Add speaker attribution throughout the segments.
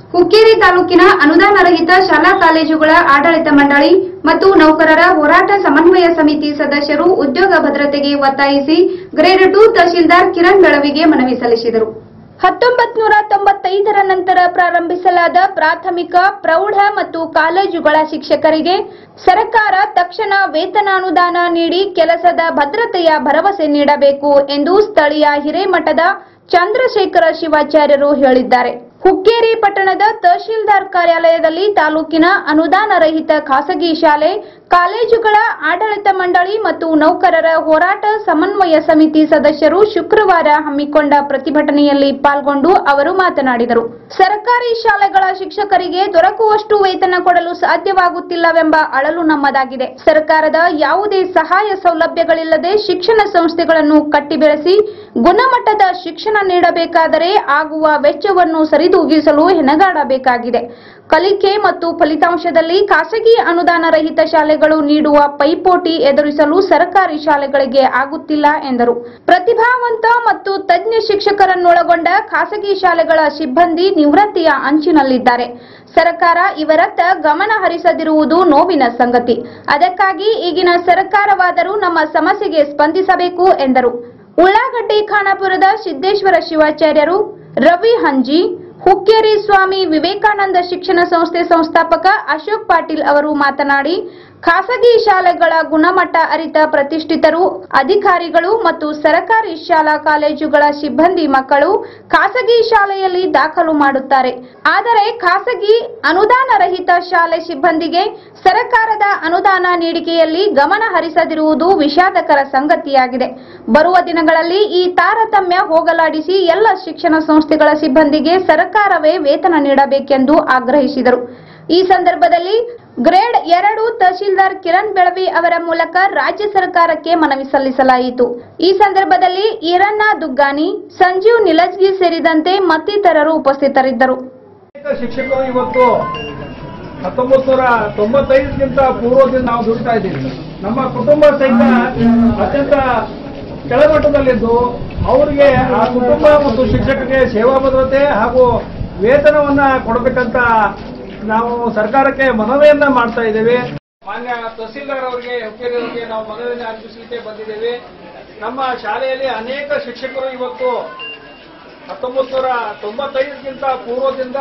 Speaker 1: ಹುಕ್ಕೇರಿ ತಾಲೂಕಿನ ಅನುದಾನ ರಹಿತ ಶಾಲಾ ಕಾಲೇಜುಗಳ ಆಡಳಿತ ಮಂಡಳಿ ಮತ್ತು ನೌಕರರ ಹೋರಾಟ ಸಮನ್ವಯ ಸಮಿತಿ ಸದಸ್ಯರು ಉದ್ಯೋಗ ಭದ್ರತೆಗೆ ಒತ್ತಾಯಿಸಿ ಗ್ರೇಡ್ ಟು ತಹಶೀಲ್ದಾರ್ ಕಿರಣ್ ಬೆಳವಿಗೆ ಮನವಿ ಸಲ್ಲಿಸಿದರು ಹತ್ತೊಂಬತ್ತು ನೂರ ತೊಂಬತ್ತೈದರ ನಂತರ ಪ್ರಾರಂಭಿಸಲಾದ ಪ್ರಾಥಮಿಕ ಪ್ರೌಢ ಮತ್ತು ಕಾಲೇಜುಗಳ ಶಿಕ್ಷಕರಿಗೆ ಸರ್ಕಾರ ತಕ್ಷಣ ವೇತನಾನುದಾನ ನೀಡಿ ಕೆಲಸದ ಭದ್ರತೆಯ ಭರವಸೆ ನೀಡಬೇಕು ಎಂದು ಸ್ಥಳೀಯ ಹಿರೇಮಠದ ಚಂದ್ರಶೇಖರ ಶಿವಾಚಾರ್ಯರು ಹೇಳಿದ್ದಾರೆ ಹುಕ್ಕೇರಿ ಪಟ್ಟಣದ ತಹಶೀಲ್ದಾರ್ ಕಾರ್ಯಾಲಯದಲ್ಲಿ ತಾಲೂಕಿನ ಅನುದಾನ ರಹಿತ ಖಾಸಗಿ ಶಾಲೆ ಕಾಲೇಜುಗಳ ಆಡಳಿತ ಮಂಡಳಿ ಮತ್ತು ನೌಕರರ ಹೋರಾಟ ಸಮನ್ವಯ ಸಮಿತಿ ಸದಸ್ಯರು ಶುಕ್ರವಾರ ಹಮ್ಮಿಕೊಂಡ ಪ್ರತಿಭಟನೆಯಲ್ಲಿ ಪಾಲ್ಗೊಂಡು ಅವರು ಮಾತನಾಡಿದರು ಸರ್ಕಾರಿ ಶಾಲೆಗಳ ಶಿಕ್ಷಕರಿಗೆ ದೊರಕುವಷ್ಟು ವೇತನ ಕೊಡಲು ಸಾಧ್ಯವಾಗುತ್ತಿಲ್ಲವೆಂಬ ಅಳಲು ನಮ್ಮದಾಗಿದೆ ಸರ್ಕಾರದ ಯಾವುದೇ ಸಹಾಯ ಸೌಲಭ್ಯಗಳಿಲ್ಲದೆ ಶಿಕ್ಷಣ ಸಂಸ್ಥೆಗಳನ್ನು ಕಟ್ಟಿ ಬೆಳೆಸಿ ಗುಣಮಟ್ಟದ ಶಿಕ್ಷಣ ನೀಡಬೇಕಾದರೆ ಆಗುವ ವೆಚ್ಚವನ್ನು ಸರಿದೂಗಿಸಲು ಹೆಣಗಾಡಬೇಕಾಗಿದೆ ಕಲಿಕೆ ಮತ್ತು ಫಲಿತಾಂಶದಲ್ಲಿ ಖಾಸಗಿ ಅನುದಾನ ರಹಿತ ಶಾಲೆಗಳು ನೀಡುವ ಪೈಪೋಟಿ ಎದುರಿಸಲು ಸರ್ಕಾರಿ ಶಾಲೆಗಳಿಗೆ ಆಗುತ್ತಿಲ್ಲ ಎಂದರು ಪ್ರತಿಭಾವಂತ ಮತ್ತು ತಜ್ಞ ಶಿಕ್ಷಕರನ್ನೊಳಗೊಂಡ ಖಾಸಗಿ ಶಾಲೆಗಳ ಸಿಬ್ಬಂದಿ ನಿವೃತ್ತಿಯ ಅಂಚಿನಲ್ಲಿದ್ದಾರೆ ಸರ್ಕಾರ ಇವರತ್ತ ಗಮನ ಹರಿಸದಿರುವುದು ನೋವಿನ ಸಂಗತಿ ಅದಕ್ಕಾಗಿ ಈಗಿನ ಸರ್ಕಾರವಾದರೂ ನಮ್ಮ ಸಮಸ್ಯೆಗೆ ಸ್ಪಂದಿಸಬೇಕು ಎಂದರು ಉಳ್ಳಾಗಡ್ಡಿ ಖಾನಾಪುರದ ಸಿದ್ದೇಶ್ವರ ಶಿವಾಚಾರ್ಯರು ರವಿ ಹಂಜಿ ಹುಕ್ಕೇರಿ ಸ್ವಾಮಿ ವಿವೇಕಾನಂದ ಶಿಕ್ಷಣ ಸಂಸ್ಥೆ ಸಂಸ್ಥಾಪಕ ಅಶೋಕ್ ಪಾಟೀಲ್ ಅವರು ಮಾತನಾಡಿ ಖಾಸಗಿ ಶಾಲೆಗಳ ಗುಣಮಟ್ಟ ಅರಿತ ಪ್ರತಿಷ್ಠಿತರು ಅಧಿಕಾರಿಗಳು ಮತ್ತು ಸರ್ಕಾರಿ ಶಾಲಾ ಕಾಲೇಜುಗಳ ಸಿಬ್ಬಂದಿ ಮಕ್ಕಳು ಖಾಸಗಿ ಶಾಲೆಯಲ್ಲಿ ದಾಖಲು ಮಾಡುತ್ತಾರೆ ಆದರೆ ಖಾಸಗಿ ಅನುದಾನ ರಹಿತ ಶಾಲೆ ಸಿಬ್ಬಂದಿಗೆ ಸರ್ಕಾರದ ಅನುದಾನ ನೀಡಿಕೆಯಲ್ಲಿ ಗಮನ ಹರಿಸದಿರುವುದು ವಿಷಾದಕರ ಸಂಗತಿಯಾಗಿದೆ ಬರುವ ದಿನಗಳಲ್ಲಿ ಈ ತಾರತಮ್ಯ ಹೋಗಲಾಡಿಸಿ ಎಲ್ಲ ಶಿಕ್ಷಣ ಸಂಸ್ಥೆಗಳ ಸಿಬ್ಬಂದಿಗೆ ಸರ್ಕಾರವೇ ವೇತನ ನೀಡಬೇಕೆಂದು ಆಗ್ರಹಿಸಿದರು ಈ ಸಂದರ್ಭದಲ್ಲಿ ಗ್ರೇಡ್ ಎರಡು ತಹಶೀಲ್ದಾರ್ ಕಿರಣ್ ಬೆಳವಿ ಅವರ ಮೂಲಕ ರಾಜ್ಯ ಸರ್ಕಾರಕ್ಕೆ ಮನವಿ ಸಲ್ಲಿಸಲಾಯಿತು ಈ ಸಂದರ್ಭದಲ್ಲಿ ಈರಣ್ಣ ದುಗ್ಗಾನಿ ಸಂಜೀವ್ ನಿಲಜ್ಗಿ ಸೇರಿದಂತೆ ಮತ್ತಿತರರು ಉಪಸ್ಥಿತರಿದ್ದರು
Speaker 2: ಅನೇಕ ಶಿಕ್ಷಕರು ಇವತ್ತು ಹತ್ತೊಂಬತ್ತು ನೂರ ತೊಂಬತ್ತೈದಕ್ಕಿಂತ ಪೂರ್ವದಿಂದ ನಾವು ದುಡಿತಾ ಇದ್ದೀವಿ ನಮ್ಮ ಕುಟುಂಬ ಸಹಿತ ಅತ್ಯಂತ ಕೆಳಮಟ್ಟದಲ್ಲಿದ್ದು ಅವರಿಗೆ ಆ ಕುಟುಂಬ ಮತ್ತು ಶಿಕ್ಷಕರಿಗೆ ಸೇವಾ ಭದ್ರತೆ ಹಾಗೂ ವೇತನವನ್ನ ಕೊಡಬೇಕಂತ ನಾವು ಸರ್ಕಾರಕ್ಕೆ ಮನವಿಯನ್ನ ಮಾಡ್ತಾ ಇದ್ದೇವೆ ಮಾನ್ಯ ತಹಸೀಲ್ದಾರ್ ಅವರಿಗೆ ಹುಕ್ಕೇರಿ ಅವರಿಗೆ ನಾವು ಮನವಿಯನ್ನು ಅರ್ಪಿಸಲಿಕ್ಕೆ ಬಂದಿದ್ದೇವೆ ನಮ್ಮ ಶಾಲೆಯಲ್ಲಿ ಅನೇಕ ಶಿಕ್ಷಕರು ಇವತ್ತು ಹತ್ತೊಂಬತ್ತು ನೂರ ತೊಂಬತ್ತೈದಕ್ಕಿಂತ ಪೂರ್ವದಿಂದ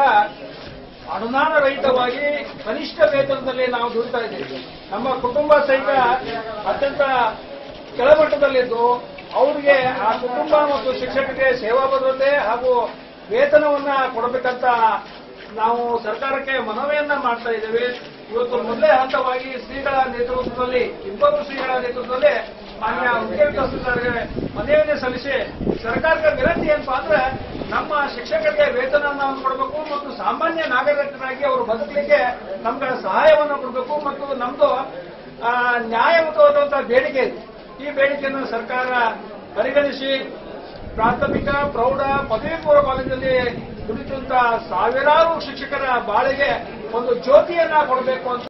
Speaker 2: ಅನುದಾನ ರಹಿತವಾಗಿ ಕನಿಷ್ಠ ವೇತನದಲ್ಲಿ ನಾವು ದುಡಿತಾ ಇದ್ದೀವಿ ನಮ್ಮ ಕುಟುಂಬ ಸಹಿತ ಅತ್ಯಂತ ಕೆಳಮಟ್ಟದಲ್ಲಿದ್ದು ಅವರಿಗೆ ಆ ಕುಟುಂಬ ಮತ್ತು ಶಿಕ್ಷಕರಿಗೆ ಸೇವಾ ಭದ್ರತೆ ಹಾಗೂ ವೇತನವನ್ನ ಕೊಡಬೇಕಂತ ನಾವು ಸರ್ಕಾರಕ್ಕೆ ಮನವಿಯನ್ನ ಮಾಡ್ತಾ ಇದ್ದೇವೆ ಇವತ್ತು ಮೊದಲೇ ಹಂತವಾಗಿ ಶ್ರೀಗಳ ನೇತೃತ್ವದಲ್ಲಿ ಇಬ್ಬರು ಶ್ರೀಗಳ ನೇತೃತ್ವದಲ್ಲಿ ಮಾನ್ಯ ಮುಖ್ಯ ತಹಸೀಲ್ದಾರ್ಗೆ ಮನವಿಯನ್ನು ಸಲ್ಲಿಸಿ ಸರ್ಕಾರಕ್ಕೆ ವಿನಂತಿ ಏನಪ್ಪಾ ಅಂದ್ರೆ ನಮ್ಮ ಶಿಕ್ಷಕರಿಗೆ ವೇತನವನ್ನು ಕೊಡಬೇಕು ಮತ್ತು ಸಾಮಾನ್ಯ ನಾಗರಿಕರಾಗಿ ಅವರು ಬದುಕಲಿಕ್ಕೆ ನಮ್ಗೆ ಸಹಾಯವನ್ನು ಕೊಡಬೇಕು ಮತ್ತು ನಮ್ದು ಆ, ನ್ಯಾಯಯುತವಾದಂತಹ ಬೇಡಿಕೆ ಇದೆ ಈ ಬೇಡಿಕೆಯನ್ನು ಸರ್ಕಾರ ಪರಿಗಣಿಸಿ ಪ್ರಾಥಮಿಕ ಪ್ರೌಢ ಪದವಿ ಪೂರ್ವ ಕಾಲೇಜಲ್ಲಿ ದುಡಿದಂತ ಸಾವಿರಾರು ಶಿಕ್ಷಕರ ಬಾಳಿಗೆ ಒಂದು ಜ್ಯೋತಿಯನ್ನ ಕೊಡಬೇಕು ಅಂತ